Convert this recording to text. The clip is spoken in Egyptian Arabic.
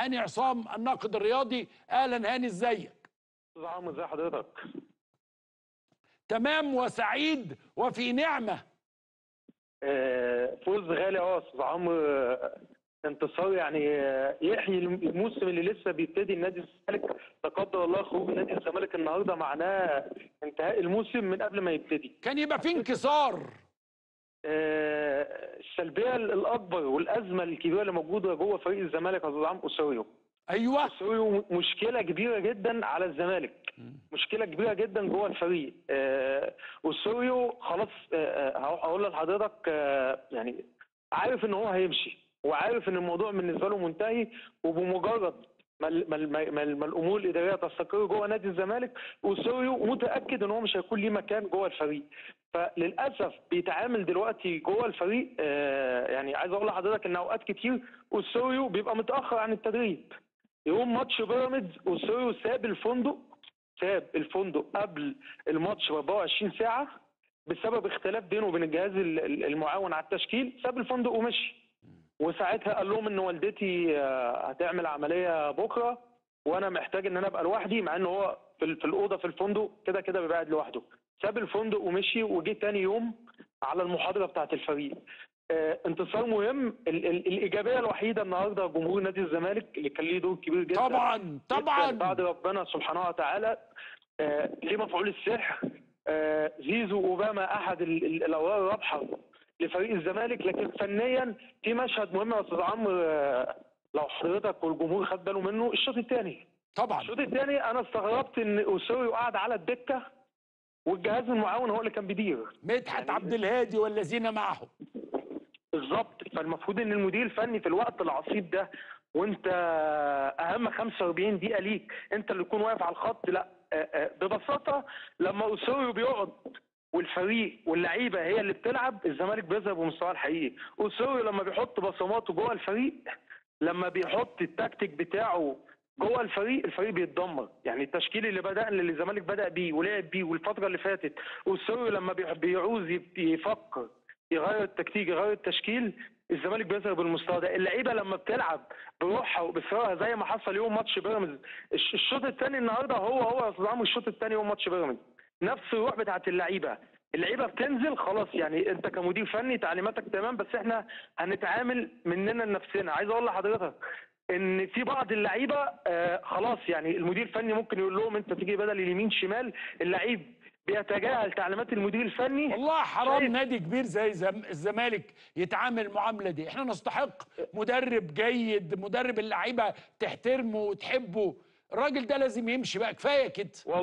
هاني عصام الناقد الرياضي اهلا هاني ازيك استاذ عمرو ازي حضرتك تمام وسعيد وفي نعمه آه، فوز غالي اه استاذ عمرو آه، انتصار يعني آه، يحيي الموسم اللي لسه بيبتدي النادي الزمالك لا قدر الله خروج نادي الزمالك النهارده معناه انتهاء الموسم من قبل ما يبتدي كان يبقى في انكسار آه، السلبيه الاكبر والازمه الكبيره اللي موجوده جوه فريق الزمالك يا استاذ عمرو اسوريو ايوه اسوريو مشكله كبيره جدا على الزمالك مشكله كبيره جدا جوه الفريق آه وسوريو خلاص آه آه، هقول لحضرتك آه يعني عارف ان هو هيمشي وعارف ان الموضوع بالنسبه له منتهي وبمجرد ما ال- ما ال- ما ال- ما الامور الاداريه تستقر جوه نادي الزمالك وسوريو متاكد ان هو مش هيكون ليه مكان جوه الفريق فللاسف بيتعامل دلوقتي جوه الفريق آه يعني عايز اقول لحضرتك ان اوقات كتير والسوريو بيبقى متاخر عن التدريب يوم ماتش بيراميدز وسوريو ساب الفندق ساب الفندق قبل الماتش ب 24 ساعه بسبب اختلاف بينه وبين الجهاز ال- ال- المعاون على التشكيل ساب الفندق ومشي وساعتها قال لهم ان والدتي آه، هتعمل عمليه بكره وانا محتاج ان انا ابقى لوحدي مع ان هو في ال- في الاوضه في الفندق كده كده بيبقى قاعد لوحده ساب الفندق ومشي وجه تاني يوم على المحاضره بتاعه الفريق آه، انتصار مهم ال- ال- الايجابيه الوحيده النهارده جمهور نادي الزمالك اللي كان ليه دور كبير جدا طبعا جداً طبعا بعد ربنا سبحانه وتعالى آه، ليه مفعول السحر آه، زيزو اوباما احد ال- ال- الاوراق الرابحه لفريق الزمالك لكن فنيا في مشهد مهم يا استاذ عمرو آه، لو حضرتك والجمهور خد باله منه الشوط الثاني طبعا الشوط الثاني انا استغربت ان اوسوريو قاعد على الدكه والجهاز المعاون هو اللي كان بيدير مدحت يعني- عبد الهادي والذين معه بالظبط فالمفروض ان المدير الفني في الوقت العصيب ده وانت اهم 45 دقيقه ليك انت اللي تكون واقف على الخط لا آه، آه، ببساطه لما اوسوريو بيقعد والفريق واللعيبه هي اللي بتلعب الزمالك بيظهر بمستواه الحقيقي اوسوريو لما بيحط بصماته جوه الفريق لما بيحط التكتيك بتاعه جوه الفريق الفريق بيتدمر يعني التشكيل اللي بدا اللي الزمالك بدا بيه ولعب بيه والفتره اللي فاتت اوسوريو لما بي- بيعوز يب- يفكر يغير التكتيك يغير التشكيل الزمالك بيظهر بالمستوى ده اللعيبه لما بتلعب بروحها وباصرارها زي ما حصل يوم ماتش بيراميدز الش- الشوط الثاني النهارده هو هو يا استاذ عمرو الشوط الثاني يوم ماتش بيراميدز نفس الروح بتاعت اللعيبه اللعيبه بتنزل خلاص يعني انت كمدير فني تعليماتك تمام بس احنا هنتعامل مننا لنفسنا عايز اقول لحضرتك ان في بعض اللعيبه آه خلاص يعني المدير الفني ممكن يقول لهم انت تيجي بدل اليمين شمال اللعيب بيتجاهل تعليمات المدير الفني والله حرام شايف؟ نادي كبير زي زم- الزمالك يتعامل المعامله دي احنا نستحق مدرب جيد مدرب اللعيبه تحترمه وتحبه الراجل ده لازم يمشي بقى كفايه كده